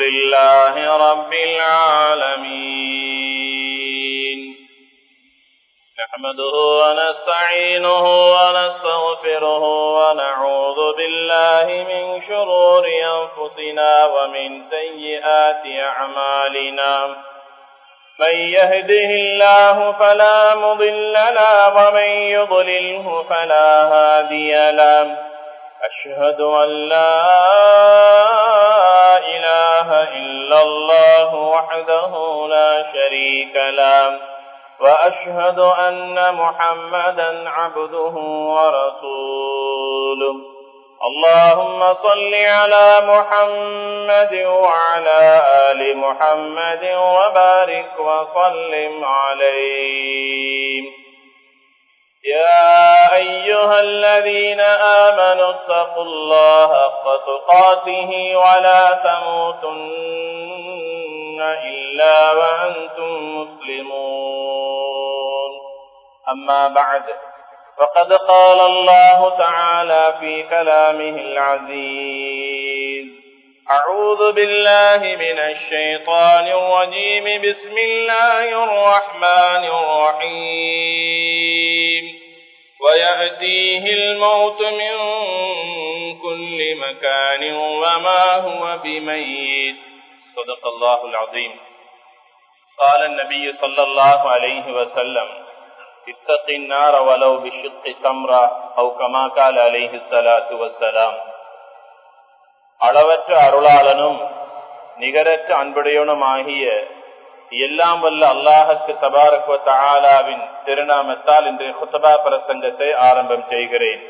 لله رب العالمين نحمده ونستعينه ونستغفره ونعوذ بالله من شرور أنفسنا ومن سيئات أعمالنا من يهده الله فلا مضل له ومن يضلله فلا هادي له أشهد أن لا إله إلا الله وحده لا شريك له وأشهد أن محمدا عبده ورسوله اللهم صل على محمد وعلى آل محمد وبارك وسلم عليه يا أيها الذين آمنوا اتقوا الله حق تقاته ولا تموتن إلا وأنتم مسلمون أما بعد فقد قال الله تعالى في كلامه العزيز أعوذ بالله من الشيطان الرجيم بسم الله الرحمن الرحيم ويأتيه الموت من كل مكان وما هو بميت صدق الله العظيم قال النبي صلى الله عليه وسلم اتق النار ولو بشق تمرة أو كما قال عليه الصلاة والسلام அளவற்ற அருளாளனும் நிகரற்ற அன்புடையவனுமாகிய எல்லாம் வல்ல அல்லாஹுக்கு தபாரக்வ தாலாவின் திருநாமத்தால் இன்றைய குத்தபா பிரசங்கத்தை ஆரம்பம் செய்கிறேன்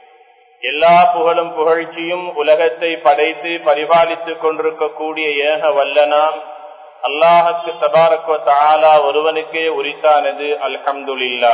எல்லா புகழும் புகழ்ச்சியும் உலகத்தை படைத்து பரிபாலித்துக் கொண்டிருக்கக்கூடிய ஏக வல்லனாம் அல்லாஹுக்கு தபாரக்வ தாலா ஒருவனுக்கே உரித்தானது அல்ஹம்துல்லா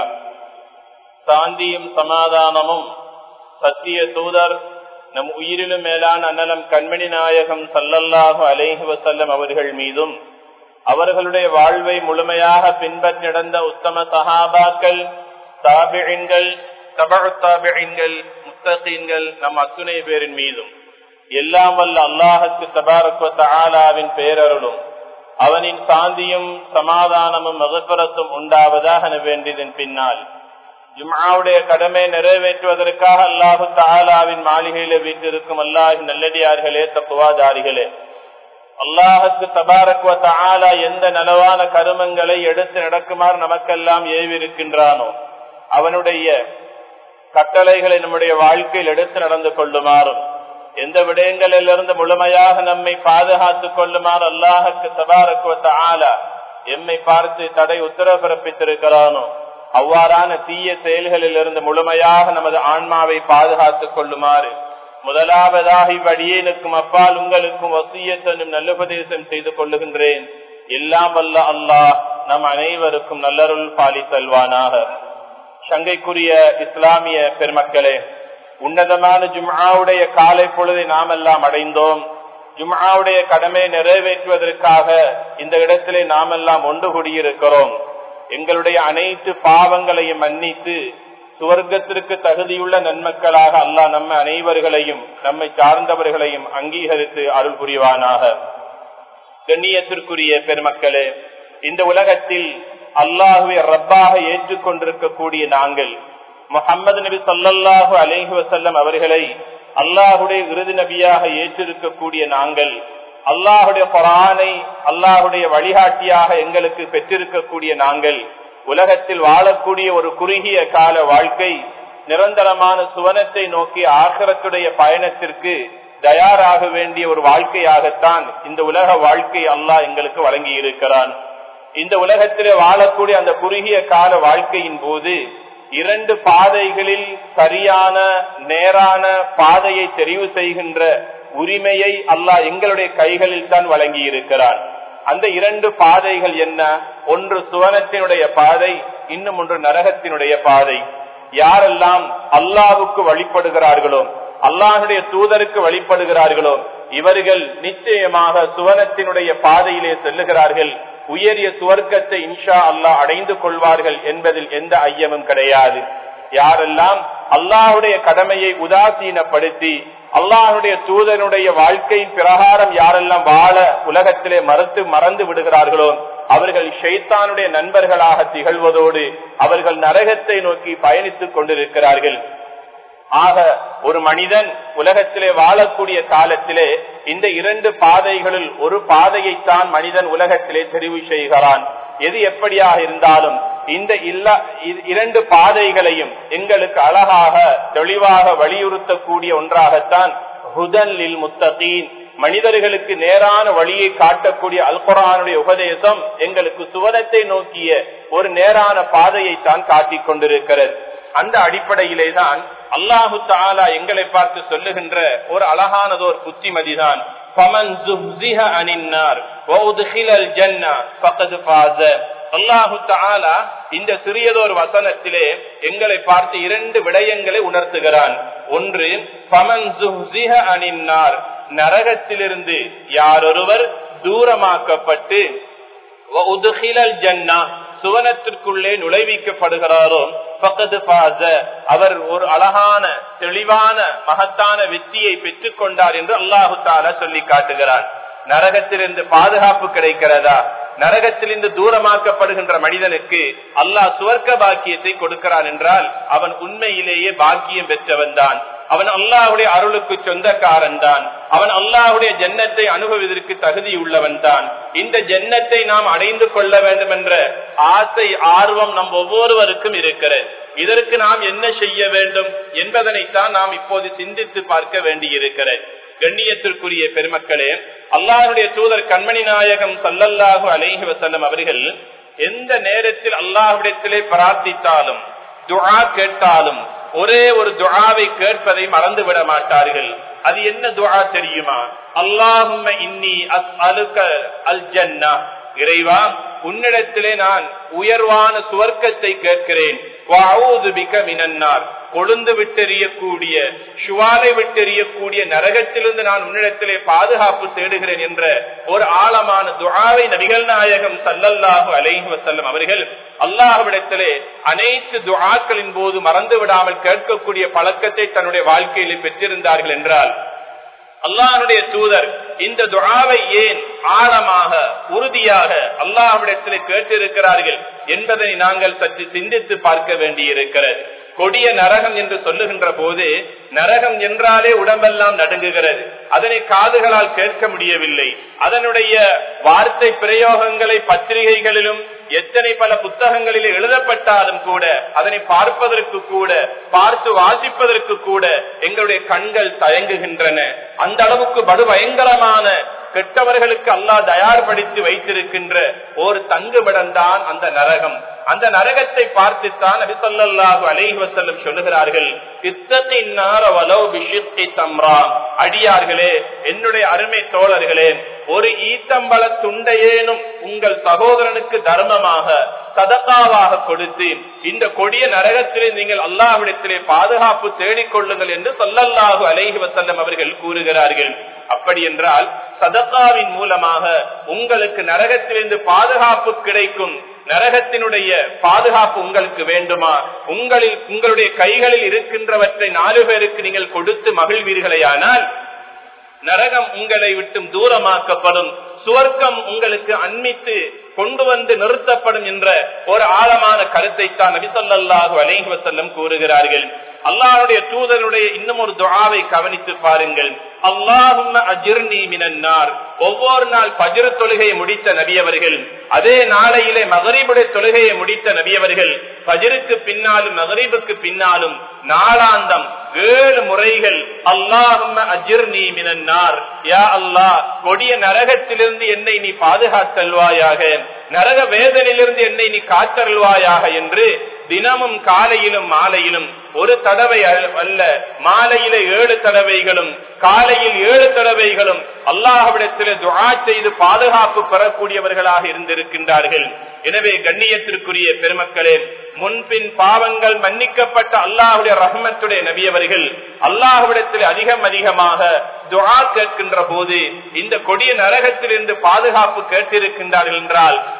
சாந்தியும் சமாதானமும் சத்திய தூதர் நம் உயிரிலும் மேலான அன்னலம் கண்மணி நாயகம் சல்லல்லாஹு அலேஹி வசல்லம் அவர்கள் மீதும் அவர்களுடைய வாழ்வை முழுமையாக பின்பற்றி நடந்த உத்தம சஹாபாக்கள் தாபிழின்கள் தபத்தாபிழின்கள் முத்தகீன்கள் நம் அத்துணை பேரின் மீதும் எல்லாம் வல்ல அல்லாஹுக்கு தபாரக்வத்த ஆலாவின் பேரருளும் அவனின் சாந்தியும் சமாதானமும் மகப்பரத்தும் உண்டாவதாக வேண்டியதன் பின்னால் ஜும்ஆவுடைய கடமை நிறைவேற்றுவதற்காக அல்லாஹு தாலாவின் மாளிகையில வீட்டிருக்கும் அல்லாஹின் நல்லடியார்களே தப்புவாதாரிகளே அல்லாஹுக்கு தபாரக்வ தாலா எந்த நலவான கருமங்களை எடுத்து நடக்குமாறு நமக்கெல்லாம் ஏவிருக்கின்றானோ அவனுடைய கட்டளைகளை நம்முடைய வாழ்க்கையில் எடுத்து நடந்து கொள்ளுமாறும் எந்த விடயங்களிலிருந்து முழுமையாக நம்மை பாதுகாத்துக் கொள்ளுமாறு அல்லாஹுக்கு தபாரக்வ ஆலா எம்மை பார்த்து தடை உத்தரவு பிறப்பித்திருக்கிறானோ அவ்வாறான தீய செயல்களில் இருந்து முழுமையாக நமது ஆன்மாவை பாதுகாத்துக் கொள்ளுமாறு முதலாவதாக இவ்வடியேனுக்கும் அப்பால் உங்களுக்கும் வசியத்தனும் நல்லுபதேசம் செய்து கொள்ளுகின்றேன் எல்லாம் வல்ல அல்லாஹ் நம் அனைவருக்கும் நல்லருள் பாலி தல்வானாக சங்கைக்குரிய இஸ்லாமிய பெருமக்களே உன்னதமான ஜும்ஆவுடைய காலை பொழுதை நாம் எல்லாம் அடைந்தோம் ஜும்ஆவுடைய கடமை நிறைவேற்றுவதற்காக இந்த இடத்திலே நாம் எல்லாம் ஒன்று கூடியிருக்கிறோம் எங்களுடைய அனைத்து பாவங்களையும் மன்னித்து சுவர்க்கத்திற்கு தகுதியுள்ள நன்மக்களாக அல்லாஹ் நம்ம அனைவர்களையும் நம்மை சார்ந்தவர்களையும் அங்கீகரித்து அருள் புரிவானாக கண்ணியத்திற்குரிய பெருமக்களே இந்த உலகத்தில் அல்லாஹுவை ரப்பாக ஏற்றுக்கொண்டிருக்கக்கூடிய நாங்கள் முகமது நபி சொல்லல்லாஹு அலேஹி வசல்லம் அவர்களை அல்லாஹுடைய விருது நபியாக ஏற்றிருக்கக்கூடிய நாங்கள் அல்லாஹுடைய குரானை அல்லாஹுடைய வழிகாட்டியாக எங்களுக்கு பெற்றிருக்கக்கூடிய நாங்கள் உலகத்தில் வாழக்கூடிய ஒரு குறுகிய கால வாழ்க்கை நிரந்தரமான சுவனத்தை நோக்கி ஆகரத்துடைய பயணத்திற்கு தயாராக வேண்டிய ஒரு வாழ்க்கையாகத்தான் இந்த உலக வாழ்க்கை அல்லாஹ் எங்களுக்கு வழங்கி இருக்கிறான் இந்த உலகத்திலே வாழக்கூடிய அந்த குறுகிய கால வாழ்க்கையின் போது இரண்டு பாதைகளில் சரியான நேரான பாதையை தெரிவு செய்கின்ற உரிமையை அல்லாஹ் எங்களுடைய கைகளில் தான் வழங்கி இருக்கிறான் அந்த இரண்டு பாதைகள் என்ன ஒன்று சுவனத்தினுடைய பாதை இன்னும் ஒன்று நரகத்தினுடைய பாதை யாரெல்லாம் அல்லாவுக்கு வழிபடுகிறார்களோ அல்லாஹுடைய தூதருக்கு வழிபடுகிறார்களோ இவர்கள் நிச்சயமாக சுவனத்தினுடைய பாதையிலே செல்லுகிறார்கள் உயரிய சுவர்க்கத்தை இன்ஷா அல்லாஹ் அடைந்து கொள்வார்கள் என்பதில் எந்த ஐயமும் கிடையாது யாரெல்லாம் அல்லாஹுடைய கடமையை உதாசீனப்படுத்தி அல்லாஹுடைய தூதனுடைய வாழ்க்கையின் பிரகாரம் யாரெல்லாம் வாழ உலகத்திலே மறுத்து மறந்து விடுகிறார்களோ அவர்கள் ஷைத்தானுடைய நண்பர்களாக திகழ்வதோடு அவர்கள் நரகத்தை நோக்கி பயணித்துக் கொண்டிருக்கிறார்கள் ஆக ஒரு மனிதன் உலகத்திலே வாழக்கூடிய காலத்திலே இந்த இரண்டு பாதைகளில் ஒரு பாதையைத்தான் மனிதன் உலகத்திலே தெரிவு செய்கிறான் எது எப்படியாக இருந்தாலும் இந்த இல்லா இரண்டு பாதைகளையும் எங்களுக்கு அழகாக தெளிவாக வலியுறுத்தக்கூடிய ஒன்றாகத்தான் ஹுதன்லில் முத்தகீன் மனிதர்களுக்கு நேரான வழியை காட்டக்கூடிய அல்குரானுடைய உபதேசம் எங்களுக்கு சுவனத்தை நோக்கிய ஒரு நேரான பாதையை தான் காட்டிக் கொண்டிருக்கிறது அந்த அடிப்படையிலே தான் அல்லாஹு தாலா எங்களை பார்த்து சொல்லுகின்ற ஒரு அழகானதோர் புத்திமதிதான் அல்லாஹு தாலா இந்த சிறியதோர் வசனத்திலே எங்களை பார்த்து இரண்டு விடயங்களை உணர்த்துகிறான் ஒன்று பமன் அணின்னார் நரகத்திலிருந்து யாரொருவர் தூரமாக்கப்பட்டு ஜன்னா சுவனத்திற்குள்ளே நுழைவிக்கப்படுகிறாரோ பக்கத்து பாச அவர் ஒரு அழகான தெளிவான மகத்தான வெற்றியை பெற்றுக் கொண்டார் என்று அல்லாஹு தாலா சொல்லி காட்டுகிறார் நரகத்திலிருந்து பாதுகாப்பு கிடைக்கிறதா நரகத்திலிருந்து தூரமாக்கப்படுகின்ற மனிதனுக்கு அல்லாஹ் சுவர்க்க பாக்கியத்தை கொடுக்கிறான் என்றால் அவன் உண்மையிலேயே பாக்கியம் பெற்றவன் தான் அவன் அல்லாஹுடைய அருளுக்கு சொந்தக்காரன் தான் அவன் அல்லாஹுடைய ஜன்னத்தை அனுபவிதற்கு தகுதி உள்ளவன் தான் இந்த ஜன்னத்தை நாம் அடைந்து கொள்ள வேண்டும் என்ற ஆசை ஆர்வம் நம் ஒவ்வொருவருக்கும் இருக்கிறது இதற்கு நாம் என்ன செய்ய வேண்டும் என்பதனைத்தான் நாம் இப்போது சிந்தித்து பார்க்க வேண்டியிருக்கிறது கண்ணியத்திற்குரிய பெருமக்களே அல்லாஹுடைய தூதர் கண்மணி நாயகம் சல்லல்லாஹு அலைஹி வசல்லம் அவர்கள் எந்த நேரத்தில் அல்லாஹுடத்திலே பிரார்த்தித்தாலும் துஆ கேட்டாலும் ஒரே ஒரு துஆவை கேட்பதை மறந்து விட மாட்டார்கள் அது என்ன துஆ தெரியுமா அல்லாஹும்ம இன்னி அஸ்அலுக அல் ஜன்னா இறைவா உன்னிடத்திலே நான் உயர்வான சுவர்க்கத்தை கேட்கிறேன் கொழுந்து விட்டெறியக்கூடிய சுவாலை விட்டெறியக்கூடிய நரகத்திலிருந்து நான் உன்னிடத்திலே பாதுகாப்பு தேடுகிறேன் என்ற ஒரு ஆழமான துஆவை நபிகள் நாயகம் சல்லல்லாஹு அலைஹி வசல்லம் அவர்கள் அல்லாஹ்விடத்திலே அனைத்து துஆக்களின் போது மறந்து விடாமல் கேட்கக்கூடிய பழக்கத்தை தன்னுடைய வாழ்க்கையிலே பெற்றிருந்தார்கள் என்றால் அல்லாஹனுடைய தூதர் இந்த துழாவை ஏன் ஆழமாக உறுதியாக அல்லாஹ்விடத்திலே கேட்டிருக்கிறார்கள் என்பதை நாங்கள் சற்று சிந்தித்து பார்க்க வேண்டியிருக்கிறது கொடிய நரகம் என்று சொல்லுகின்ற போது நரகம் என்றாலே உடம்பெல்லாம் நடுங்குகிறது அதனை காதுகளால் கேட்க முடியவில்லை அதனுடைய வார்த்தை பிரயோகங்களை பத்திரிகைகளிலும் எத்தனை பல புத்தகங்களில் எழுதப்பட்டாலும் கூட அதனை பார்ப்பதற்கு கூட பார்த்து வாசிப்பதற்கு கூட எங்களுடைய கண்கள் தயங்குகின்றன அந்த அளவுக்கு படு பயங்கரமான கெட்டவர்களுக்கு அல்லாஹ் தயார்படுத்தி வைத்திருக்கின்ற ஒரு தங்குமிடம் தான் அந்த நரகம் அந்த நரகத்தை பார்த்துத்தான் அபிசல்லாஹு அலைஹி வசல்லம் சொல்லுகிறார்கள் அடியார்களே என்னுடைய அருமை தோழர்களே ஒரு ஈத்தம்பள துண்டையேனும் உங்கள் சகோதரனுக்கு தர்மமாக சதக்காவாக கொடுத்து இந்த கொடிய நரகத்திலே நீங்கள் அல்லாஹ்விடத்திலே பாதுகாப்பு தேடிக்கொள்ளுங்கள் என்று சொல்லல்லாஹு அலைஹி வசல்லம் அவர்கள் கூறுகிறார்கள் அப்படி என்றால் சதக்காவின் மூலமாக உங்களுக்கு நரகத்திலிருந்து பாதுகாப்பு கிடைக்கும் நரகத்தினுடைய பாதுகாப்பு உங்களுக்கு வேண்டுமா உங்களில் உங்களுடைய கைகளில் இருக்கின்றவற்றை நாலு பேருக்கு நீங்கள் கொடுத்து மகிழ்வீர்களையானால் நரகம் உங்களை விட்டும் தூரமாக்கப்படும் சுவர்க்கம் உங்களுக்கு அண்மித்து கொண்டு வந்து நிறுத்தப்படும் என்ற ஒரு ஆழமான கருத்தை தான் நபிசல்லாஹு அலைஹி வசல்லம் கூறுகிறார்கள் அல்லாஹுடைய தூதனுடைய இன்னும் ஒரு துஆவை கவனித்து பாருங்கள் அல்லாஹும் அஜிர்னி மினன்னார் ஒவ்வொரு நாள் பஜிர் தொழுகையை முடித்த நபியவர்கள் அதே நாளையிலே மகரீபுடைய தொழுகையை முடித்த நபியவர்கள் பஜிருக்கு பின்னாலும் மகரீபுக்கு பின்னாலும் நாளாந்தம் ஏழு முறைகள் அல்லாஹும் அஜிர்னி மினன்னார் யா அல்லாஹ் கொடிய நரகத்திலிருந்து என்னை நீ பாதுகாத்தல்வாயாக நரக வேதனையிலிருந்து என்னை நீ காத்தருள்வாயாக என்று தினமும் காலையிலும் மாலையிலும் ஒரு தடவை அல்ல மாலையில ஏழு தடவைகளும் காலையில் ஏழு தடவைகளும் அல்லாஹ்விடத்தில் துஆ செய்து பாதுகாப்பு பெறக்கூடியவர்களாக இருந்திருக்கின்றார்கள் எனவே கண்ணியத்திற்குரிய பெருமக்களே முன்பின் பாவங்கள் மன்னிக்கப்பட்ட அல்லாஹுடைய ரஹமத்துடைய நபியவர்கள் அல்லாஹுவிடத்தில் அதிகம் அதிகமாக துஆ கேட்கின்ற போது இந்த கொடிய நரகத்திலிருந்து பாதுகாப்பு கேட்டிருக்கின்றார்கள் என்றால்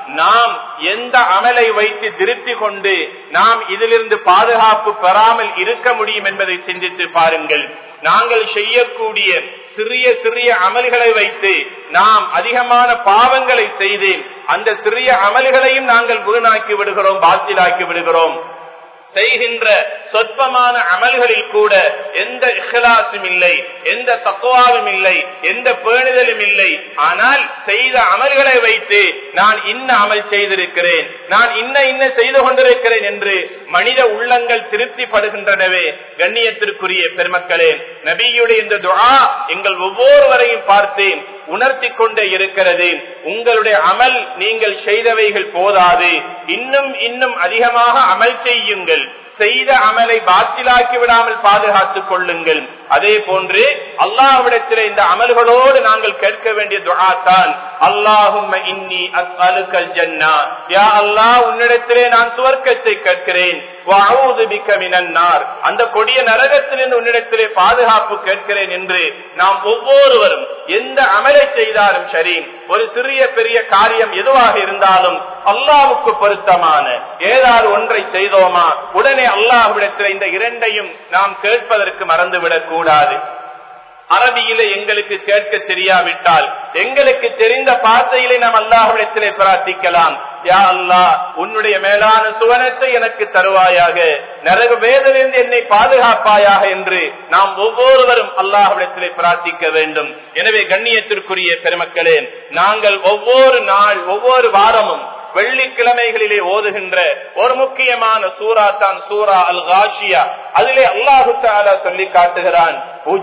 நாம் எந்த அமலை வைத்து திருப்தி கொண்டு நாம் இதிலிருந்து பாதுகாப்பு பெறாமல் இருக்க முடியும் என்பதை சிந்தித்து பாருங்கள் நாங்கள் செய்யக்கூடிய சிறிய சிறிய அமல்களை வைத்து நாம் அதிகமான பாவங்களை செய்து அந்த சிறிய அமல்களையும் நாங்கள் வீணாக்கி விடுகிறோம் பாத்திலாக்கி விடுகிறோம் செய்கின்ற சொற்பமான அமல்களில் கூட எந்த இஹ்லாசும் இல்லை எந்த தக்குவாவும் இல்லை எந்த பேணுதலும் இல்லை ஆனால் செய்த அமல்களை வைத்து நான் இன்ன அமல் செய்திருக்கிறேன் நான் இன்ன இன்ன செய்து கொண்டிருக்கிறேன் என்று மனித உள்ளங்கள் திருப்திப்படுகின்றனவே கண்ணியத்திற்குரிய பெருமக்களே நபியுடைய இந்த துஆ எங்கள் ஒவ்வொருவரையும் பார்த்தேன் உணர்த்தி கொண்டே இருக்கிறது உங்களுடைய அமல் நீங்கள் செய்தவைகள் போதாது இன்னும் இன்னும் அதிகமாக அமல் செய்யுங்கள் செய்த அமலை பாத்திலாக்கி விடாமல் பாதுகாத்துக் கொள்ளுங்கள் அதே போன்று அல்லாஹ்விடத்தில் இந்த அமல்களோடு நாங்கள் கேட்க வேண்டிய துஆ தான் அல்லாஹும் இன்னி அஸ்அலுக்கல் ஜன்னா யா அல்லாஹ் உன்னிடத்திலே நான் சுவர்க்கத்தை கேட்கிறேன் வஅஊது பிக்க மினன் நார் அந்த கொடிய நரகத்திலிருந்து உன்னிடத்திலே பாதுகாப்பு கேட்கிறேன் என்று நாம் ஒவ்வொருவரும் எந்த அமலை செய்தாலும் சரி ஒரு சிறிய பெரிய காரியம் எதுவாக இருந்தாலும் அல்லாவுக்கு பொருத்தமான ஏதாவது ஒன்றை செய்தோமா உடனே அல்லாஹ்விடத்தில் இந்த இரண்டையும் நாம் கேட்பதற்கு மறந்துவிடக் கூடாது அரபியிலே எங்களுக்கு கேட்க தெரியாவிட்டால் எங்களுக்கு தெரிந்த பாசையிலே நாம் அல்லாஹ்விடத்திலே பிரார்த்திக்கலாம் யா அல்லாஹ் உன்னுடைய மேலான சுவனத்தை எனக்கு தருவாயாக நரக வேதலிருந்து என்னை பாதுகாப்பாயாக என்று நாம் ஒவ்வொருவரும் அல்லாஹ்விடத்திலே பிரார்த்திக்க வேண்டும் எனவே கண்ணியத்திற்குரிய பெருமக்களே நாங்கள் ஒவ்வொரு நாள் ஒவ்வொரு வாரமும் வெள்ளிக்கிழமைகளிலே ஓதுகின்ற ஒரு முக்கியமான சூரா தான் சூரா அல் காஷியா அதிலே அல்லாஹு தாலா சொல்லி காட்டுகிறான்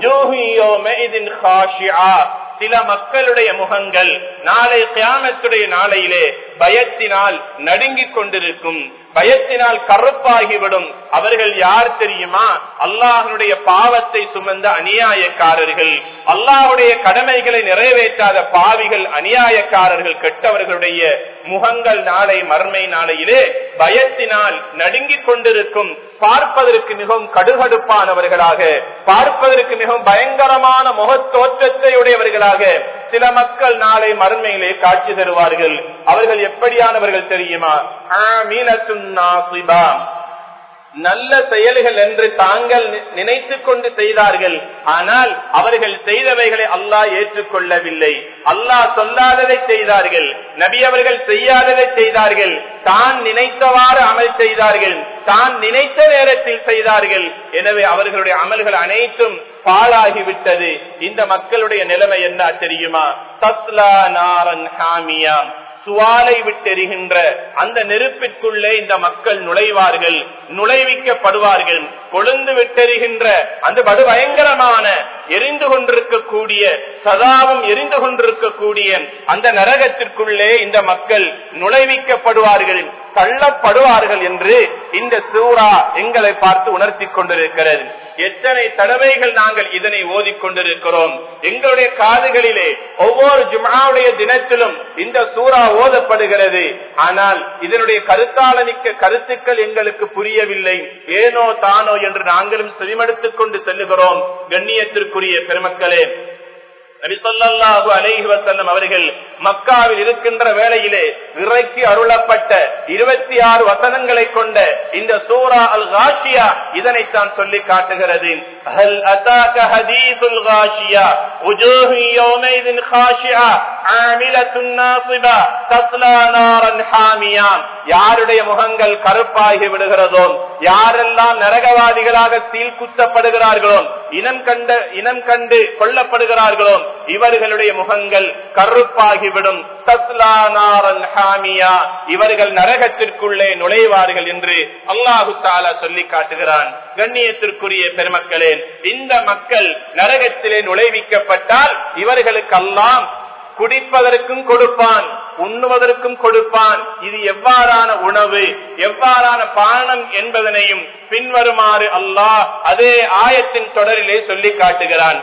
சில மக்களுடைய முகங்கள் நாளை கியாமத்துடைய நாளையிலே பயத்தினால் நடுங்கிக் கொண்டிருக்கும் பயத்தினால் கருப்பாகிவிடும் அவர்கள் யார் தெரியுமா அல்லாஹனுடைய பாவத்தை சுமந்த அநியாயக்காரர்கள் அல்லாஹுடைய கடமைகளை நிறைவேற்றாத பாவிகள் அநியாயக்காரர்கள் கெட்டவர்களுடைய முகங்கள் நாளை மர்மை நாளையிலே பயத்தினால் நடுங்கிக் கொண்டிருக்கும் பார்ப்பதற்கு மிகவும் கடுகடுப்பானவர்களாக பார்ப்பதற்கு மிகவும் பயங்கரமான முகத்தோற்றத்தை உடையவர்களாக சில மக்கள் நாளை மறுமையிலே காட்சி தருவார்கள் அவர்கள் எப்படியானவர்கள் தெரியுமா நல்ல செயல்கள் என்று தாங்கள் நினைத்துக் கொண்டு செய்தார்கள் ஆனால் அவர்கள் செய்தவைகளை அல்லாஹ் ஏற்றுக்கொள்ளவில்லை அல்லாஹ் சொல்லாததை செய்தார்கள் நபி அவர்கள் செய்யாததை செய்தார்கள் தான் நினைத்தவாறு அமல் செய்தார்கள் தான் நினைத்த நேரத்தில் செய்தார்கள் எனவே அவர்களுடைய அமல்கள் அனைத்தும் பாழாகிவிட்டது இந்த மக்களுடைய நிலைமை என்ன தெரியுமா தஸ்லா நாரன் ஹாமியா சுவாலை விட்டெறிகின்ற அந்த நெருப்பிற்குள்ளே இந்த மக்கள் நுழைவார்கள் நுழைவிக்கப்படுவார்கள் கொழுந்து விட்டெறிகின்ற அந்த படு பயங்கரமான எரிந்து கொண்டிருக்கக்கூடிய சதாவும் எரிந்து கொண்டிருக்கக்கூடிய அந்த நரகத்திற்குள்ளே இந்த மக்கள் நுழைவிக்கப்படுவார்கள் தள்ளப்படுவார்கள் என்று இந்த சூறா எங்களை பார்த்து உணர்த்தி கொண்டிருக்கிறது எத்தனை தடவைகள் நாங்கள் இதனை ஓதிக்கொண்டிருக்கிறோம் எங்களுடைய காதுகளிலே ஒவ்வொரு ஜுமாவுடைய தினத்திலும் இந்த சூறா ஓதப்படுகிறது ஆனால் இதனுடைய கருத்தாளமிக்க கருத்துக்கள் எங்களுக்கு புரியவில்லை ஏனோ தானோ என்று நாங்களும் செவிமடுத்துக் கொண்டு செல்லுகிறோம் கண்ணியத்திற்குரிய பெருமக்களே நபிசல்லாஹு அலைஹி வசல்லம் அவர்கள் மக்காவில் இருக்கின்ற வேளையிலே இறைக்கு அருளப்பட்ட இருபத்தி ஆறு வசனங்களை கொண்ட இந்த சூரா அல் காஷியா இதனைத்தான் சொல்லி காட்டுகிறது ஹல் அதாக ஹதீசுல் காஷியா وجوه يومئذ خاشعة عاملة ناصبة تصلى نارا حاميا யாருடைய முகங்கள் கருப்பாகி விடுகிறதோ யாரெல்லாம் நரகவாதிகளாக சீல் குத்தப்படுகிறார்களோ இனம் கண்ட இனம் கண்டு கொல்லப்படுகிறார்களோ இவர்களுடைய முகங்கள் கருப்பாகிவிடும் இவர்கள் நரகத்திற்குள்ளே நுழைவார்கள் என்று அல்லாஹு தாலா சொல்லி காட்டுகிறான் கண்ணியத்திற்குரிய பெருமக்களே இந்த மக்கள் நரகத்திலே நுழைவிக்கப்பட்டால் இவர்களுக்கு எல்லாம் குடிப்பதற்கும் கொடுப்பான் உண்ணுவதற்கும் கொடுப்பான் இது எவ்வாறான உணவு எவ்வாறான பானம் என்பதனையும் பின்வருமாறு அல்லாஹ் அதே ஆயத்தின் தொடரிலே சொல்லி காட்டுகிறான்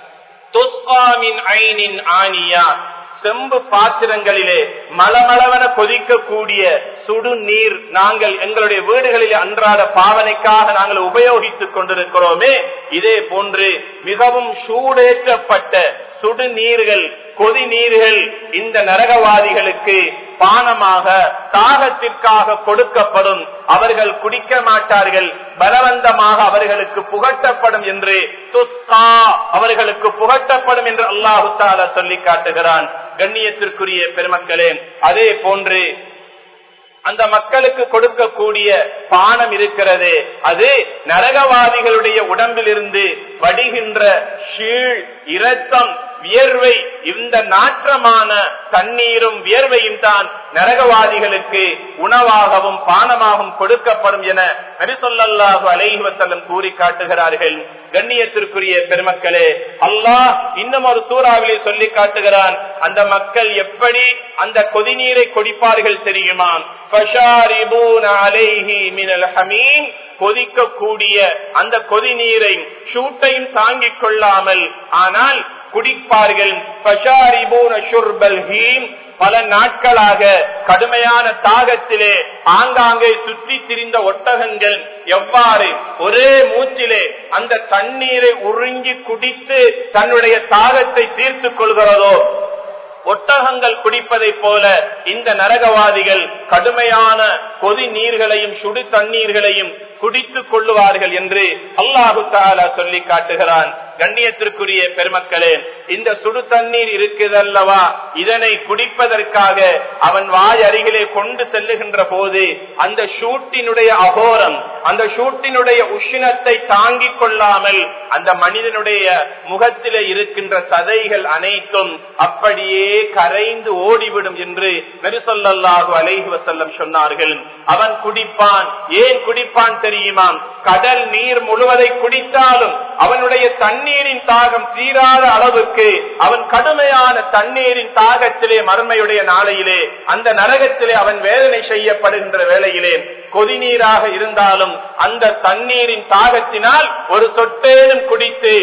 செம்பு பாத்திரங்களிலே மலமளவன கொதிக்கக்கூடிய சுடு நீர் நாங்கள் எங்களுடைய வீடுகளிலே அன்றாட பாவனைக்காக நாங்கள் உபயோகித்துக் கொண்டிருக்கிறோமே இதே போன்று மிகவும் சூடேற்றப்பட்ட சுடு நீர்கள் கொதி நீர்கள் இந்த நரகவாதிகளுக்கு பானமாக தாகத்திற்காக கொடுக்கப்படும் அவர்கள் குடிக்க மாட்டார்கள் பலவந்தமாக அவர்களுக்கு புகட்டப்படும் என்று துஸ்கா அவர்களுக்கு புகட்டப்படும் என்று அல்லாஹு தாலா சொல்லி காட்டுகிறான் கண்ணியத்திற்குரிய பெருமக்களே அதே போன்று அந்த மக்களுக்கு கொடுக்கக்கூடிய பானம் இருக்கிறது அது நரகவாதிகளுடைய உடம்பிலிருந்து வடிகின்ற ஷீழ் இரத்தம் வியர்வை இந்த நாற்றமான தண்ணீரும் வியர்வையும் தான் நரகவாதிகளுக்கு உணவாகவும் பானமாகவும் கொடுக்கப்படும் என நபிசொல்லாஹு அலைஹி வசல்லம் கூறி காட்டுகிறார்கள் கண்ணியத்திற்குரிய பெருமக்களே அல்லாஹ் இன்னும் ஒரு சூறாவிலே சொல்லி காட்டுகிறான் அந்த மக்கள் எப்படி அந்த கொதிநீரை குடிப்பார்கள் தெரியுமா கொதிக்கக்கூடிய அந்த கொதிநீரை சூட்டையும் தாங்கிக் கொள்ளாமல் ஆனால் குடிப்பார்கள் பல நாட்களாக கடுமையான தாகத்திலே ஆங்காங்கே சுற்றி திரிந்த ஒட்டகங்கள் எவ்வாறு ஒரே மூச்சிலே அந்த தண்ணீரை உறிஞ்சி குடித்து தன்னுடைய தாகத்தை தீர்த்துக் கொள்கிறதோ ஒட்டகங்கள் குடிப்பதை போல இந்த நரகவாதிகள் கடுமையான கொதி நீர்களையும் சுடு தண்ணீர்களையும் குடித்துக் கொள்ளுவார்கள் என்று அல்லாஹு தாலா சொல்லி காட்டுகிறான் கண்ணியத்திற்குரிய பெருமக்களே இந்த சுடு தண்ணீர் இருக்குதல்லவா இதனை குடிப்பதற்காக அவன் வாய் அருகிலே கொண்டு செல்லுகின்ற போது அந்த ஷூட்டினுடைய அகோரம் அந்த ஷூட்டினுடைய உஷ்ணத்தை தாங்கிக் கொள்ளாமல் அந்த மனிதனுடைய முகத்திலே இருக்கின்ற சதைகள் அனைத்தும் அப்படியே கரைந்து ஓடிவிடும் என்று நெரிசொல்லாஹு அலைஹி வசல்லம் சொன்னார்கள் அவன் குடிப்பான் ஏன் குடிப்பான் தெரியுமா கடல் நீர் முழுவதை குடித்தாலும் அவனுடைய தண்ணீரின் தாகம் தீராத அளவுக்கு அவன் கடுமையான தண்ணீரின் தாகத்திலே மறுமையுடைய நாளையிலே அந்த நரகத்திலே அவன் வேதனை செய்யப்படுகின்ற வேளையிலே கொதிநீராக இருந்தாலும் அந்த தண்ணீரின் தாகத்தினால் ஒரு சொட்டேனும் குடித்து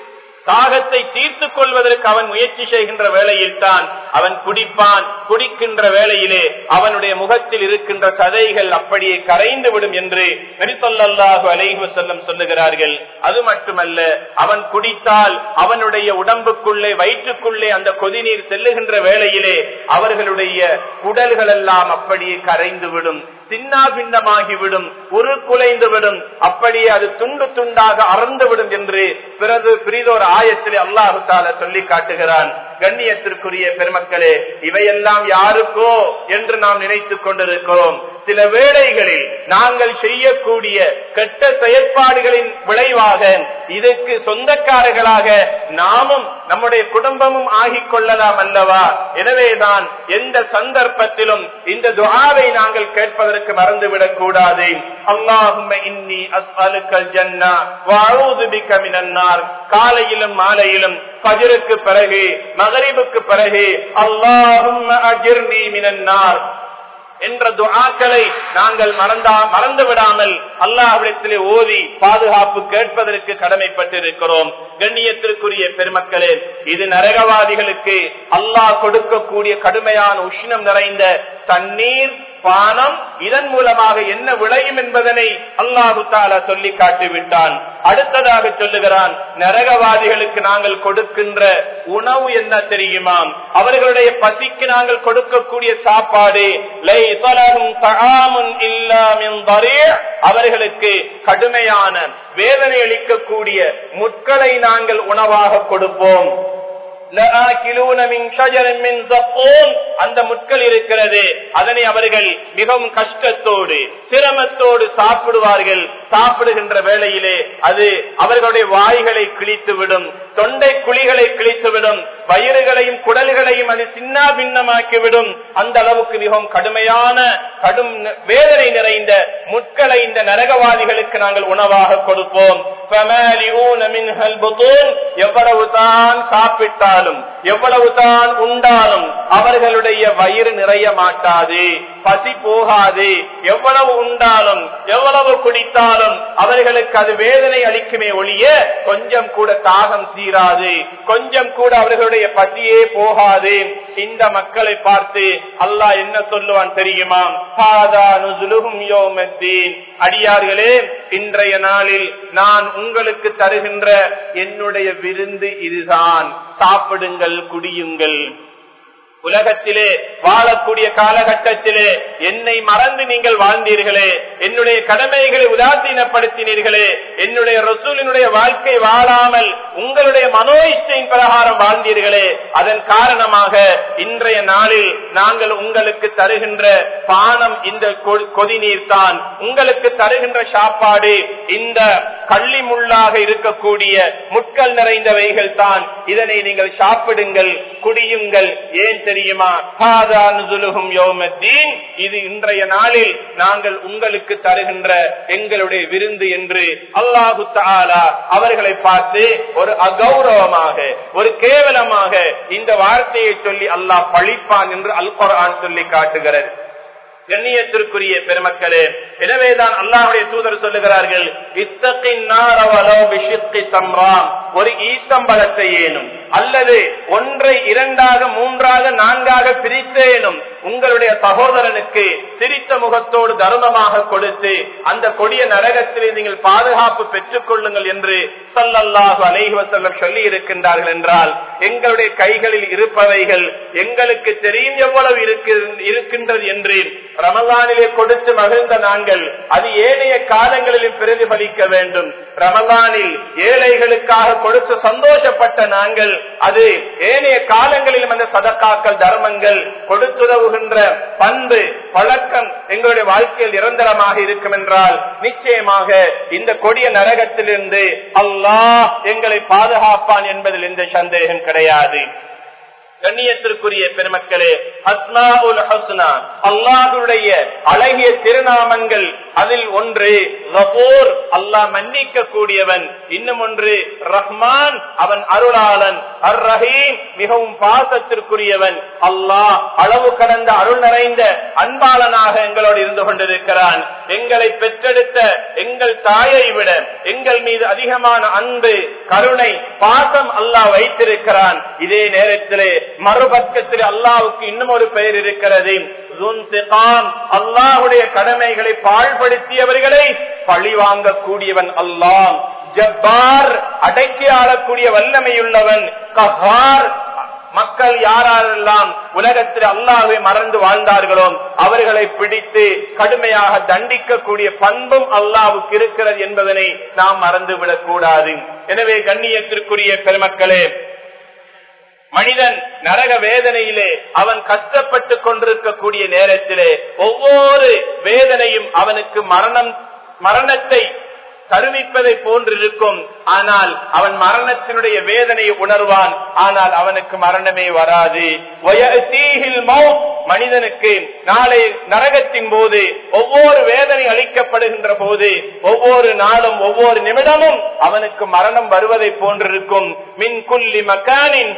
தாகத்தை தீர்த்துக் கொள்வதற்கு அவன் முயற்சி செய்கின்ற வேளையில் தான் அவன் குடிப்பான் குடிக்கின்ற வேளையிலே அவனுடைய முகத்தில் இருக்கின்ற கதைகள் அப்படியே கரைந்து விடும் என்று நரிசொல்லாஹு அலைஹு செல்லம் சொல்லுகிறார்கள் அது மட்டுமல்ல அவன் குடித்தால் அவனுடைய உடம்புக்குள்ளே வயிற்றுக்குள்ளே அந்த கொதிநீர் செல்லுகின்ற வேளையிலே அவர்களுடைய குடல்கள் எல்லாம் அப்படியே கரைந்து விடும் சின்னா பின்னமாகிவிடும் உரு குலைந்துவிடும் அப்படியே அது துண்டு துண்டாக அறந்துவிடும் என்று பிறகு பிரிதோர் ஆயத்திலே அல்லாஹு தால சொல்லி காட்டுகிறான் கண்ணியத்திற்குரிய பெருமக்களே இவையெல்லாம் யாருக்கோ என்று நாம் நினைத்துக் கொண்டிருக்கிறோம் சில வேளைகளில் நாங்கள் செய்யக்கூடிய கெட்ட செயற்பாடுகளின் விளைவாக இதற்கு சொந்தக்காரர்களாக நாமும் நம்முடைய குடும்பமும் ஆகிக் கொள்ளலாம் அல்லவா எனவேதான் எந்த சந்தர்ப்பத்திலும் இந்த துஆவை நாங்கள் கேட்பதற்கு மறந்துவிடக் கூடாது அல்லாஹும்ம இன்னி அஸ்அலுக்கல் ஜன்னா வஅஊது பிக மினன்னார் காலையிலும் மாலையிலும் ஃபஜ்ருக்கு பிறகு மகரிபுக்கு பிறகு அல்லாஹும்ம அஜிர்னி மினன்னார் என்ற துஆக்களை நாங்கள் மறந்தா மறந்து விடாமல் அல்லாஹ்விடத்திலே ஓதி பாதுகாப்பு கேட்பதற்கு கடமைப்பட்டிருக்கிறோம் கண்ணியத்திற்குரிய பெருமக்களே இது நரகவாதிகளுக்கு அல்லாஹ் கொடுக்கக்கூடிய கடுமையான உஷ்ணம் நிறைந்த தண்ணீர் பானம் இதன் மூலமாக என்ன விளையும் என்பதனை அல்லாஹு தாலா சொல்லி காட்டிவிட்டான் அடுத்ததாக சொல்லுகிறான் நரகவாதிகளுக்கு நாங்கள் கொடுக்கின்ற உணவு என்ன தெரியுமா அவர்களுடைய பசிக்கு நாங்கள் கொடுக்கக்கூடிய சாப்பாடு அவர்களுக்கு கடுமையான வேதனை அளிக்கக்கூடிய முட்களை நாங்கள் உணவாக கொடுப்போம் அந்த முட்கள் இருக்கிறது அதனை அவர்கள் மிகவும் கஷ்டத்தோடு சிரமத்தோடு சாப்பிடுவார்கள் சாப்பிடுகின்ற வேளையிலே அது அவர்களுடைய வாய்களை கிழித்துவிடும் தொண்டை குழிகளை கிழித்துவிடும் வயிறுகளையும் குடல்களையும் அது சின்ன பின்னமாக்கிவிடும் அந்த அளவுக்கு மிகவும் கடுமையான கடும் வேதனை நிறைந்த முட்களை இந்த நரகவாதிகளுக்கு நாங்கள் உணவாக கொடுப்போம் எவ்வளவு தான் சாப்பிட்டாலும் எவ்வளவு தான் உண்டாலும் அவர்களுடைய வயிறு நிறைய மாட்டாது பசி போகாது எவ்வளவு உண்டாலும் எவ்வளவு குடித்தாலும் அவர்களுக்கு அது வேதனை அளிக்குமே ஒழிய கொஞ்சம் கூட தாகம் தீராது கொஞ்சம் கூட அவர்களுடைய பசியே போகாது இந்த மக்களை பார்த்து அல்லாஹ் என்ன சொல்லுவான் தெரியுமா அடியார்களே இன்றைய நாளில் நான் உங்களுக்கு தருகின்ற என்னுடைய விருந்து இதுதான் சாப்பிடுங்கள் குடியுங்கள் உலகத்திலே வாழக்கூடிய காலகட்டத்திலே என்னை மறந்து நீங்கள் வாழ்ந்தீர்களே என்னுடைய கடமைகளை உதாசீனப்படுத்தினீர்களே என்னுடைய ரசூலினுடைய வாழ்க்கை வாழாமல் உங்களுடைய மனோ இச்சையின் பிரகாரம் வாழ்ந்தீர்களே அதன் காரணமாக இன்றைய நாளில் நாங்கள் உங்களுக்கு தருகின்ற பானம் இந்த கொதிநீர் தான் உங்களுக்கு தருகின்ற சாப்பாடு இந்த கள்ளி முள்ளாக இருக்கக்கூடிய முட்கள் நிறைந்தவைகள் தான் இதனை நீங்கள் சாப்பிடுங்கள் குடியுங்கள் ஏன் தெரியுமா இது இன்றைய நாளில் நாங்கள் உங்களுக்கு தருகின்ற எங்களுடைய விருந்து என்று அல்லாஹு தாலா அவர்களை பார்த்து ஒரு அகௌரவமாக ஒரு கேவலமாக இந்த வார்த்தையை சொல்லி அல்லாஹ் பழிப்பான் என்று அல் குரான் சொல்லி காட்டுகிறது கண்ணியத்திற்குரிய பெருமக்களே எனவேதான் அல்லாஹுடைய தூதர் சொல்லுகிறார்கள் இத்தத்தின் ஒரு ஈசம்பளத்தை ஏனும் அல்லது ஒன்றை இரண்டாக மூன்றாக நான்காக பிரித்தேனும் உங்களுடைய சகோதரனுக்கு சிரித்த முகத்தோடு தருணமாக கொடுத்து அந்த கொடிய நரகத்திலே நீங்கள் பாதுகாப்பு பெற்றுக் கொள்ளுங்கள் என்று சல்லல்லாஹு அலைவசல்லம் சொல்லி இருக்கின்றார்கள் என்றால் எங்களுடைய கைகளில் இருப்பவைகள் எங்களுக்கு தெரியும் எவ்வளவு இருக்கின்றது என்று ரமலானிலே கொடுத்து மகிழ்ந்த நாங்கள் அது ஏனைய காலங்களிலும் பிரதிபலிக்க வேண்டும் ரமலானில் ஏழைகளுக்காக கொடுத்து சந்தோஷப்பட்ட நாங்கள் அது ஏனைய காலங்களிலும் அந்த சதக்காக்கள் தர்மங்கள் கொடுத்துதவுகின்ற பண்பு பழக்கம் எங்களுடைய வாழ்க்கையில் நிரந்தரமாக இருக்கும் என்றால் நிச்சயமாக இந்த கொடிய நரகத்திலிருந்து அல்லாஹ் எங்களை பாதுகாப்பான் என்பதில் எந்த சந்தேகம் கிடையாது கண்ணியத்திற்குரிய பெருமக்களே அஸ்மா உல் ஹஸ்னா அல்லாஹுடைய அழகிய திருநாமங்கள் அதில் ஒன்று ரபோர் அல்லாஹ் மன்னிக்க கூடியவன் இன்னும் ஒன்று ரஹ்மான் அவன் அருளாளன் அர் ரஹீம் மிகவும் பாசத்திற்குரியவன் அல்லாஹ் அளவு கடந்த அருள் நிறைந்த அன்பாளனாக எங்களோடு இருந்து கொண்டிருக்கிறான் எங்களை பெற்றெடுத்த எங்கள் தாயை விட எங்கள் மீது அதிகமான அன்பு கருணை பாசம் அல்லாஹ் வைத்திருக்கிறான் இதே நேரத்திலே மறுபக்கத்தில் அல்லாவுக்கு இன்னும் ஒரு பெயர் இருக்கிறது அல்லாஹுடைய கடமைகளை பாழ்படுத்தியவர்களை பழி வாங்கக்கூடியவன் அல்லாஹ் ஜப்பார் அடக்கி ஆளக்கூடிய வல்லமையுள்ளவன் கஹார் மக்கள் யாரெல்லாம் உலகத்தில் அல்லாஹை மறந்து வாழ்ந்தார்களோ அவர்களை பிடித்து கடுமையாக தண்டிக்கக்கூடிய பண்பும் அல்லாவுக்கு இருக்கிறது என்பதனை நாம் மறந்துவிடக் கூடாது எனவே கண்ணியத்திற்குரிய பெருமக்களே மனிதன் நரக வேதனையிலே அவன் கஷ்டப்பட்டு கொண்டிருக்கக்கூடிய நேரத்திலே ஒவ்வொரு வேதனையும் அவனுக்கு மரணம் மரணத்தை தருவிப்பதை போன்றிருக்கும் ஆனால் அவன் மரணத்தினுடைய வேதனையை உணர்வான் ஆனால் அவனுக்கு மரணமே வராது மனிதனுக்கு நாளை நரகத்தின் போது ஒவ்வொரு வேதனை அளிக்கப்படுகின்ற போது ஒவ்வொரு நாளும் ஒவ்வொரு நிமிடமும் அவனுக்கு மரணம் வருவதை போன்றிருக்கும் மின் குல்லி மக்கானின்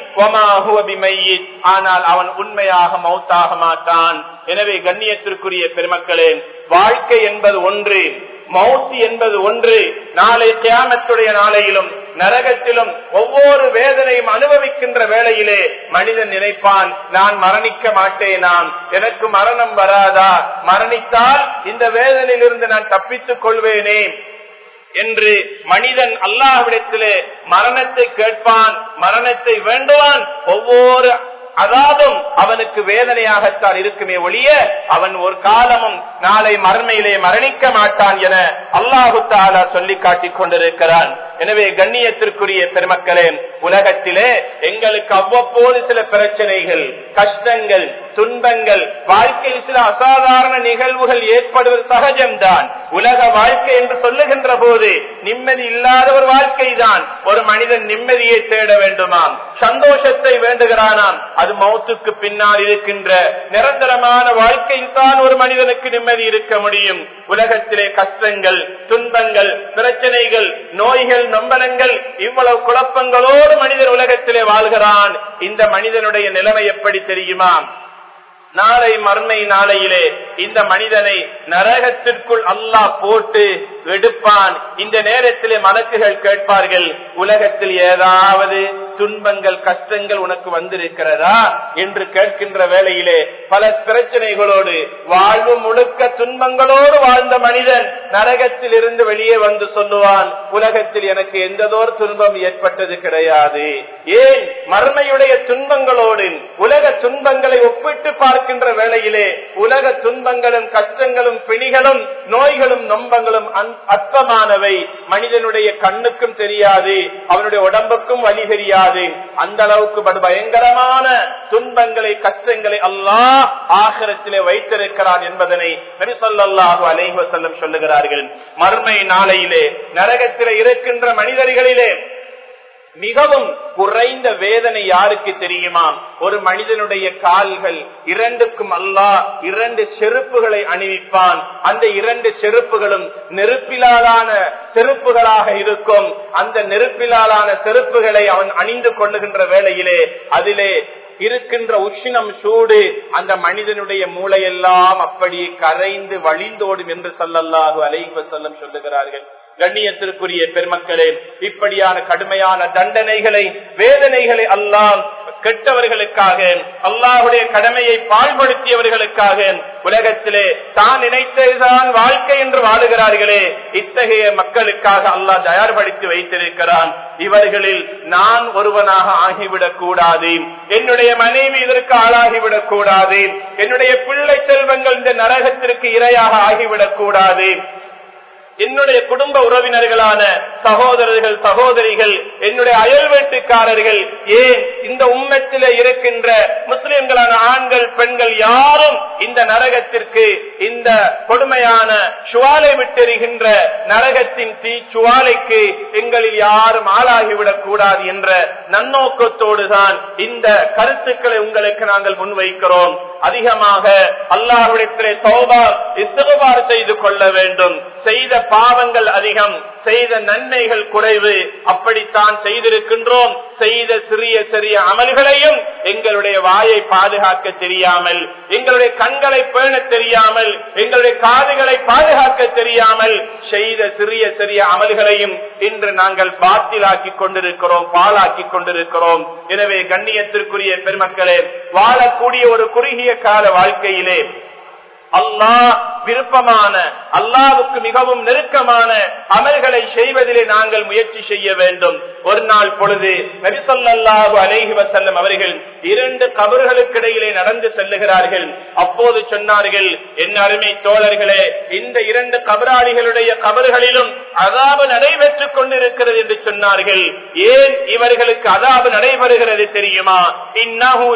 ஆனால் அவன் உண்மையாக மௌத்தாக மாட்டான் எனவே கண்ணியத்திற்குரிய பெருமக்களே வாழ்க்கை என்பது ஒன்று மௌத்தி என்பது ஒன்று நாளை தியானத்துடைய நாளையிலும் நரகத்திலும் ஒவ்வொரு வேதனையும் அனுபவிக்கின்ற வேளையிலே மனிதன் நினைப்பான் நான் மரணிக்க மாட்டேனாம் எனக்கு மரணம் வராதா மரணித்தால் இந்த வேதனையிலிருந்து நான் தப்பித்துக் கொள்வேனே என்று மனிதன் அல்லாஹ்விடத்திலே மரணத்தை கேட்பான் மரணத்தை வேண்டுவான் ஒவ்வொரு அதாதும் அவனுக்கு வேதனையாகத்தான் இருக்குமே ஒழிய அவன் ஒரு காலமும் நாளை மறுமையிலே மரணிக்க மாட்டான் என அல்லாஹு தாலா சொல்லி காட்டிக் கொண்டிருக்கிறான் எனவே கண்ணியத்திற்குரிய பெருமக்களே உலகத்திலே எங்களுக்கு அவ்வப்போது சில பிரச்சனைகள் கஷ்டங்கள் துன்பங்கள் வாழ்க்கையில் சில அசாதாரண நிகழ்வுகள் ஏற்படுவது சகஜம்தான் உலக வாழ்க்கை என்று சொல்லுகின்ற போது நிம்மதி இல்லாத ஒரு வாழ்க்கை தான் ஒரு மனிதன் நிம்மதியை தேட வேண்டுமாம் சந்தோஷத்தை வேண்டுகிறானாம் அது மௌத்துக்கு பின்னால் இருக்கின்ற நிரந்தரமான வாழ்க்கையில் தான் ஒரு மனிதனுக்கு நிம்மதி இருக்க முடியும் உலகத்திலே கஷ்டங்கள் துன்பங்கள் பிரச்சனைகள் நோய்கள் நம்பலங்கள் இவ்வளவு குழப்பங்களோடு மனிதன் உலகத்திலே வாழ்கிறான் இந்த மனிதனுடைய நிலைமை எப்படி தெரியுமா நாளை மர்மை நாளையிலே இந்த மனிதனை நரகத்திற்குள் அல்லாஹ் போட்டு எடுப்பான் இந்த நேரத்திலே மலக்குகள் கேட்பார்கள் உலகத்தில் ஏதாவது துன்பங்கள் கஷ்டங்கள் உனக்கு வந்திருக்கிறதா என்று கேட்கின்ற வேளையிலே பல பிரச்சனைகளோடு வாழ்வு முழுக்க துன்பங்களோடு வாழ்ந்த மனிதன் நரகத்தில் இருந்து வெளியே வந்து சொல்லுவான் உலகத்தில் எனக்கு எந்ததோர் துன்பம் ஏற்பட்டது கிடையாது ஏன் மர்மையுடைய துன்பங்களோடு உலக துன்பங்களை ஒப்பிட்டு பார்க்கின்ற வேளையிலே உலக துன்பங்களும் கஷ்டங்களும் பிணிகளும் நோய்களும் நொம்பங்களும் அற்பமானவை மனிதனுடைய கண்ணுக்கும் தெரியாது அவனுடைய உடம்புக்கும் வழி தெரியாது அந்த அளவுக்கு பயங்கரமான துன்பங்களை கஷ்டங்களை அல்லாஹ் ஆகரத்திலே வைத்திருக்கிறான் என்பதனை நபிசல்லாஹு அலைவசல்லம் சொல்லுகிறார்கள் மர்மை நாளையிலே நரகத்திலே இருக்கின்ற மனிதர்களிலே மிகவும் குறைந்த வேதனை யாருக்கு தெரியுமா ஒரு மனிதனுடைய கால்கள் இரண்டுக்கும் அல்லாஹ் இரண்டு செருப்புகளை அணிவிப்பான் அந்த இரண்டு செருப்புகளும் நெருப்பிலாலான செருப்புகளாக இருக்கும் அந்த நெருப்பிலாலான செருப்புகளை அவன் அணிந்து கொள்ளுகின்ற வேளையிலே அதிலே இருக்கின்ற உஷ்ணம் சூடு அந்த மனிதனுடைய மூளையெல்லாம் அப்படியே கரைந்து வழிந்தோடும் என்று சொல்லல்லாஹு அலைவ செல்லம் சொல்லுகிறார்கள் கண்ணியத்திற்குரிய பெருமக்களே இப்படியான கடுமையான தண்டனைகளை வேதனைகளை அல்லாம் கெட்டவர்களுக்காக அல்லாஹுடைய கடமையை பாழ்படுத்தியவர்களுக்காக உலகத்திலே தான் நினைத்ததுதான் வாழ்க்கை என்று வாழுகிறார்களே இத்தகைய மக்களுக்காக அல்லாஹ் தயார்படுத்தி வைத்திருக்கிறான் இவர்களில் நான் ஒருவனாக ஆகிவிடக் கூடாது என்னுடைய மனைவி இதற்கு ஆளாகிவிடக் கூடாது என்னுடைய பிள்ளை செல்வங்கள் இந்த நரகத்திற்கு இரையாக ஆகிவிடக் கூடாது என்னுடைய குடும்ப உறவினர்களான சகோதரர்கள் சகோதரிகள் என்னுடைய அயல் வீட்டுக்காரர்கள் ஏன் இந்த உம்மத்தில இருக்கின்ற முஸ்லிம்களான ஆண்கள் பெண்கள் யாரும் இந்த நரகத்திற்கு இந்த கொடுமையான சுவாலை விட்டெறிகின்ற நரகத்தின் தீ சுவாலைக்கு எங்களில் யாரும் ஆளாகிவிடக் கூடாது என்ற நன்னோக்கத்தோடு தான் இந்த கருத்துக்களை உங்களுக்கு நாங்கள் முன்வைக்கிறோம் அதிகமாக அல்லாஹுடைய சோபா இஸ்தகுபார் செய்து கொள்ள வேண்டும் செய்த பாவங்கள் அதிகம் செய்த நன்மைகள் குறைவு அப்படித்தான் செய்திருக்கின்றோம் செய்த சிறிய சிறிய அமல்களையும் எங்களுடைய வாயை பாதுகாக்க தெரியாமல் எங்களுடைய கண்களை பேண தெரியாமல் எங்களுடைய காதுகளை பாதுகாக்க தெரியாமல் செய்த சிறிய சிறிய அமல்களையும் இன்று நாங்கள் பாத்திலாக்கி கொண்டிருக்கிறோம் பாலாக்கி கொண்டிருக்கிறோம் எனவே கண்ணியத்திற்குரிய பெருமக்களே வாழக்கூடிய ஒரு குறுகிய கால வாழ்க்கையிலே அல்லாஹ் விருப்பமான அல்லாவுக்கு மிகவும் நெருக்கமான அமல்களை செய்வதிலே நாங்கள் முயற்சி செய்ய வேண்டும் ஒரு நாள் பொழுது நபிசல்லாஹு அலேஹி வசல்லம் அவர்கள் இரண்டு கபர்களுக்கு இடையிலே நடந்து செல்லுகிறார்கள் அப்போது சொன்னார்கள் என் அருமை தோழர்களே இந்த இரண்டு கபராளிகளுடைய கபர்களிலும் அதாபு நடைபெற்றுக் கொண்டிருக்கிறது என்று சொன்னார்கள் ஏன் இவர்களுக்கு அதாபு நடைபெறுகிறது தெரியுமா இன்னஹு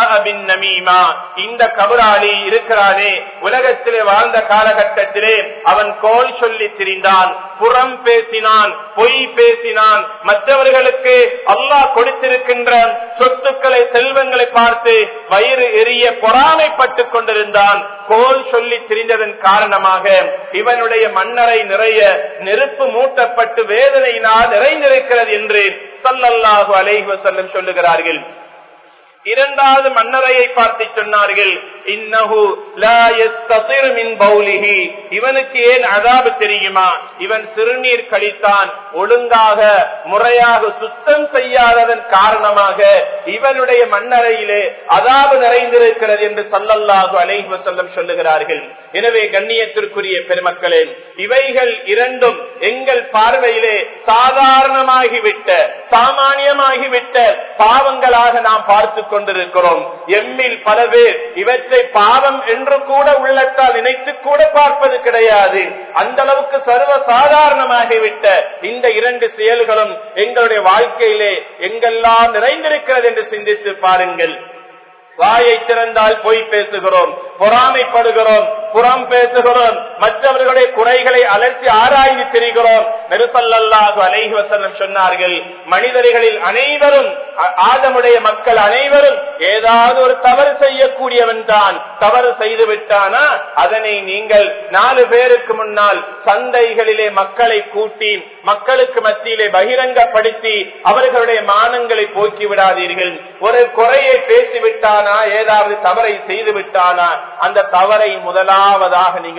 நமீமா இந்த கபராளி இருக்கிறானே உலகத்திலே வாழ்ந்த காலகட்டத்திலே அவன் கோல் சொல்லி திரிந்தான் புறம் பேசினான் பொய் பேசினான் மற்றவர்களுக்கு அல்லாஹ் கொடுத்திருக்கின்ற சொத்துக்களை செல்வங்களை பார்த்து வயிறு எரிய பொறாமைப்பட்டுக் கொண்டிருந்தான் கோல் சொல்லி திரிந்ததன் காரணமாக இவனுடைய மன்னரை நிறைய நெருப்பு மூட்டப்பட்டு வேதனையினால் நிறைந்திருக்கிறது என்று சல்லல்லாஹு அலைஹி வஸல்லம் சொல்லுகிறார்கள் இரண்டாவது மன்னரையை பார்த்து சொன்னார்கள் இன்னஹு லா யஸ்ததிர் மின் பௌலிஹி இவனுக்கு ஏன் அதாபு தெரியுமா இவன் சிறுநீர் கழித்தான் ஒழுங்காக முறையாக சுத்தம் செய்யாததன் காரணமாக இவனுடைய மண்ணறையிலே அதாபு நிறைந்திருக்கிறது என்று சல்லல்லாஹு அலைஹி வஸல்லம் சொல்லுகிறார்கள் எனவே கண்ணியத்திற்குரிய பெருமக்களே இவைகள் இரண்டும் எங்கள் பார்வையிலே சாதாரணமாகிவிட்ட சாமானியமாகிவிட்ட பாவங்களாக நாம் பார்த்து கொண்டிருக்கிறோம் எம்மில் பல பேர் இவற்றை பாவம் என்று கூட உள்ளத்தால் நினைத்து கூட பார்ப்பது கிடையாது அந்த அளவுக்கு சர்வ சாதாரணமாகிவிட்ட இந்த இரண்டு செயல்களும் எங்களுடைய வாழ்க்கையிலே எங்கெல்லாம் நிறைந்திருக்கிறது என்று சிந்தித்து பாருங்கள் வாயை திறந்தால் பொய் பேசுகிறோம் பொறாமைப்படுகிறோம் புறம் பேசுகிறோம் மற்றவர்களுடைய குறைகளை அலர்த்தி ஆராய்ந்து திரிகிறோம் நெருப்பல்லாது அலைஹி வசனம் சொன்னார்கள் மனிதர்களில் அனைவரும் ஆதமுடைய மக்கள் அனைவரும் ஏதாவது ஒரு தவறு செய்யக்கூடியவன் தான் தவறு செய்து விட்டானா அதனை நீங்கள் நாலு பேருக்கு முன்னால் சந்தைகளிலே மக்களை கூட்டி மக்களுக்கு மத்தியிலே பகிரங்கப்படுத்தி அவர்களுடைய மானங்களை போக்கி விடாதீர்கள் ஒரு குறையை பேசிவிட்டானா ஏதாவது தவறை செய்து விட்டானா அந்த தவறை முதலாவதாக நீங்கள் மறைத்து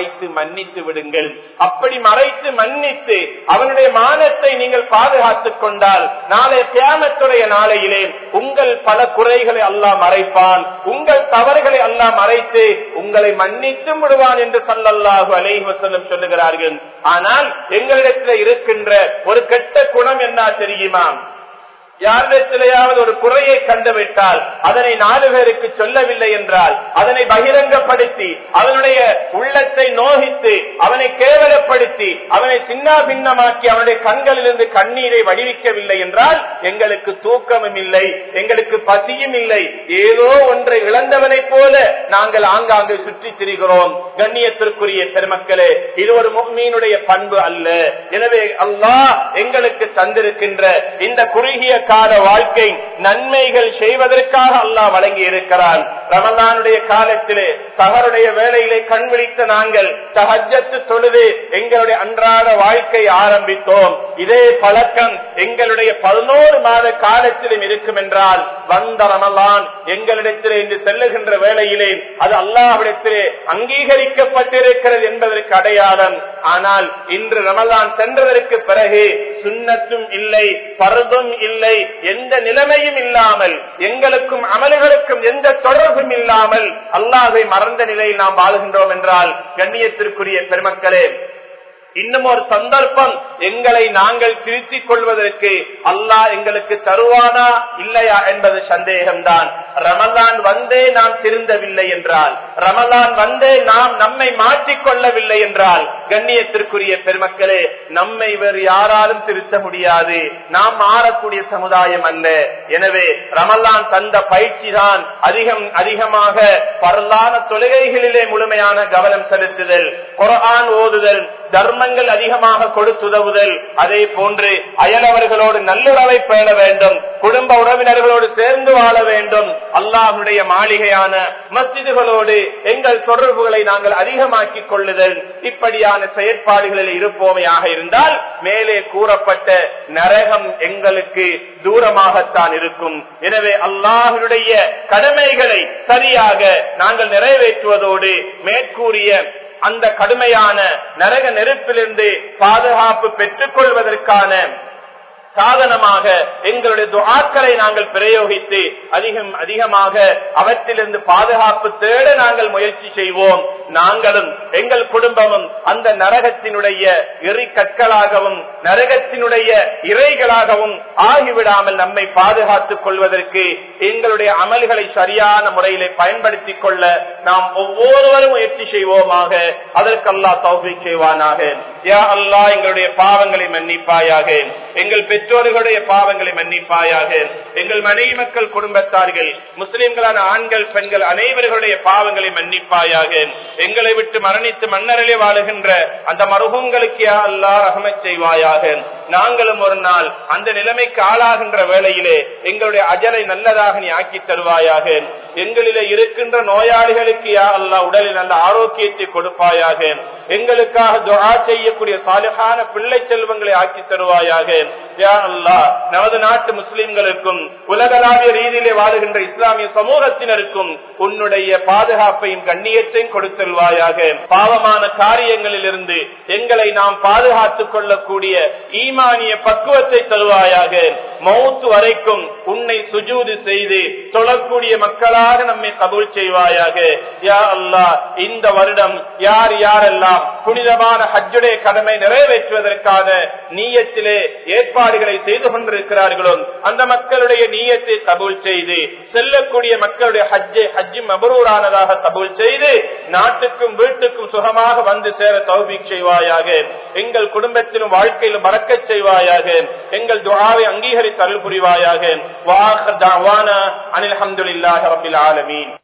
மறைத்து மன்னித்து விடுங்கள் அப்படி மறைத்து மன்னித்து அவனுடைய மானத்தை நீங்கள் பாதுகாத்துக் கொண்டால் நாளை தியானத்துடைய நாளையிலே உங்கள் பல குறைகளை அல்லாஹ் மறைப்பான் உங்கள் தவறுகளை அல்லாஹ் மறைத்து உங்களை மன்னித்து விடுவான் என்று சல்லல்லாஹு அலைஹி வஸல்லம் சொல்லுகிறார்கள் ஆனால் எங்களிடத்தில் இருக்கின்ற ஒரு கெட்ட குணம் என்ன தெரியுமா யாரிடத்திலேயாவது ஒரு குறையை கண்டுவிட்டால் அதனை நாலு பேருக்கு சொல்லவில்லை என்றால் அதனை பகிரங்கப்படுத்தி அவனுடைய உள்ளத்தை நோகித்து அவனை கேவலப்படுத்தி அவனை சின்ன பின்னமாக்கி அவனுடைய கண்களிலிருந்து கண்ணீரை வடிவிக்கவில்லை என்றால் எங்களுக்கு தூக்கமும் இல்லை எங்களுக்கு பசியும் இல்லை ஏதோ ஒன்றை இழந்தவனைப் போல நாங்கள் ஆங்காங்கு சுற்றி திரிகிறோம் கண்ணியத்திற்குரிய பெருமக்களே இது ஒரு மீனுடைய பண்பு அல்ல எனவே அல்லாஹ் எங்களுக்கு தந்திருக்கின்ற இந்த குறுகிய கால வாழ்க்கை நன்மைகள் செய்வதற்காக அல்லாஹ் வழங்கி இருக்கிறான் ரமலானுடைய காலத்திலே சகருடைய வேலையிலே கண் விழித்த நாங்கள் சஹஜத்து தொழுது எங்களுடைய அன்றாட வாழ்க்கை ஆரம்பித்தோம் இதே பழக்கம் எங்களுடைய பதினோரு மாத காலத்திலும் இருக்கும் என்றால் வந்த ரமலான் எங்களிடத்திலே இன்று செல்லுகின்ற வேளையிலே அது அல்லாஹ்விடத்திலே அங்கீகரிக்கப்பட்டிருக்கிறது என்பதற்கு அடையாளம் ஆனால் இன்று ரமலான் சென்றதற்கு பிறகு சுண்ணத்தும் இல்லை பருதும் இல்லை எந்த நிலைமையும் இல்லாமல் எங்களுக்கும் அமல்களுக்கும் எந்த தொடர்பும் இல்லாமல் அல்லாஹை மறந்த நிலையில் நாம் வாழுகின்றோம் என்றால் கண்ணியத்திற்குரிய பெருமக்களே இன்னும் ஒரு சந்தர்ப்பம் எங்களை நாங்கள் திருத்திக் கொள்வதற்கு அல்லாஹ் எங்களுக்கு தருவானா இல்லையா என்பது சந்தேகம்தான் ரமலான் வந்தே நாம் திருந்தவில்லை என்றால் ரமலான் வந்தே நாம் நம்மை மாற்றிக் கொள்ளவில்லை என்றால் கண்ணியத்திற்குரிய பெருமக்களே நம்மை வேறு யாராலும் திருத்த முடியாது நாம் மாறக்கூடிய சமுதாயம் அல்ல எனவே ரமலான் தந்த பயிற்சி தான் அதிகம் அதிகமாக பரலான தொழுகைகளிலே முழுமையான கவனம் செலுத்துதல் குரான் ஓதுதல் தர்மங்கள் அதிகமாக கொடுத்துதவுதல் அதே போன்று அயலவர்களோடு நல்லுறவை பேண வேண்டும் குடும்ப உறவினர்களோடு சேர்ந்து வாழ வேண்டும் அல்லாஹுடைய மாளிகையான மஸ்ஜிதுகளோடு எங்கள் தொடர்புகளை நாங்கள் அதிகமாக்கிக் கொள்ளுதல் இப்படியான செயற்பாடுகளில் இருப்போமையாக இருந்தால் மேலே கூறப்பட்ட நரகம் எங்களுக்கு தூரமாகத்தான் இருக்கும் எனவே அல்லாஹனுடைய கடமைகளை சரியாக நாங்கள் நிறைவேற்றுவதோடு மேற்கூறிய அந்த கடுமையான நரக நெருப்பிலிருந்து பாதுகாப்பு பெற்றுக் கொள்வதற்கான சாதனமாக எங்களுடைய துஆக்களை நாங்கள் பிரயோகித்து அதிகம் அதிகமாக அவற்றிலிருந்து பாதுகாப்பு தேட நாங்கள் முயற்சி செய்வோம் நாங்களும் எங்கள் குடும்பமும் அந்த நரகத்தினுடைய எரி கற்களாகவும் நரகத்தினுடைய இறைகளாகவும் ஆகிவிடாமல் நம்மை பாதுகாத்துக் கொள்வதற்கு எங்களுடைய அமல்களை சரியான முறையிலே பயன்படுத்திக் கொள்ள நாம் ஒவ்வொருவரும் முயற்சி செய்வோமாக அதற்கல்லா தௌபி செய்வானாக யா அல்லா எங்களுடைய பாவங்களை மன்னிப்பாயாக எங்கள் பெற்றோர்களுடைய பாவங்களை மன்னிப்பாயாக எங்கள் மனைவி மக்கள் குடும்பத்தார்கள் முஸ்லிம்களான ஆண்கள் பெண்கள் அனைவர்களுடைய பாவங்களை மன்னிப்பாயாக எங்களை விட்டு மரணித்து மன்னரிலே வாழுகின்ற அந்த மருகங்களுக்கு யா அல்லா ரஹமத் செய்வாயாக நாங்களும் ஒரு நாள் அந்த நிலைமைக்கு ஆளாகின்ற வேளையிலே எங்களுடைய அஜலை நல்லதாக நீ ஆக்கி தருவாயாக எங்களிலே இருக்கின்ற நோயாளிகளுக்கு யா அல்லா உடலில் நல்ல ஆரோக்கியத்தை கொடுப்பாயாக எங்களுக்காக துஆ செய்யக்கூடிய சாலிகான பிள்ளை செல்வங்களை ஆக்கி தருவாயாக யா அல்லா நமது நாட்டு முஸ்லிம்களுக்கும் உலகளாவிய ரீதியிலே வாழுகின்ற இஸ்லாமிய சமூகத்தினருக்கும் உன்னுடைய பாதுகாப்பையும் கண்ணியத்தையும் கொடுத்தல்வாயாக பாவமான காரியங்களில் இருந்து எங்களை நாம் பாதுகாத்துக் கொள்ளக்கூடிய ஈமானிய பக்குவத்தை தருவாயாக மௌத்து வரைக்கும் உன்னை சுஜூது செய்து தொழக்கூடிய மக்களாக நம்மை கபூல் செய்வாயாக யா அல்லா இந்த வருடம் யார் யாரெல்லாம் புனிதமான ஹஜ்ஜுடைய கடமை நிறைவேற்றுவதற்கான நீயத்திலே ஏற்பாடுகளை செய்து கொண்டிருக்கிறார்களோ அந்த மக்களுடைய நீயத்தை கபூல் செய்து செல்லக்கூடிய மக்களுடைய ஹஜ்ஜை ஹஜ்ஜி மபரூரானதாக கபூல் செய்து நாட்டுக்கும் வீட்டுக்கும் சுகமாக வந்து சேர தௌபிக் செய்வாயாக எங்கள் குடும்பத்திலும் வாழ்க்கையிலும் மறக்க செய்வாயாக எங்கள் துவாவை அங்கீகரித்து அருள் புரிவாயாக வாஹ் தாவானா அனில் அஹமதுல்லாஹி ரபில் ஆலமீன்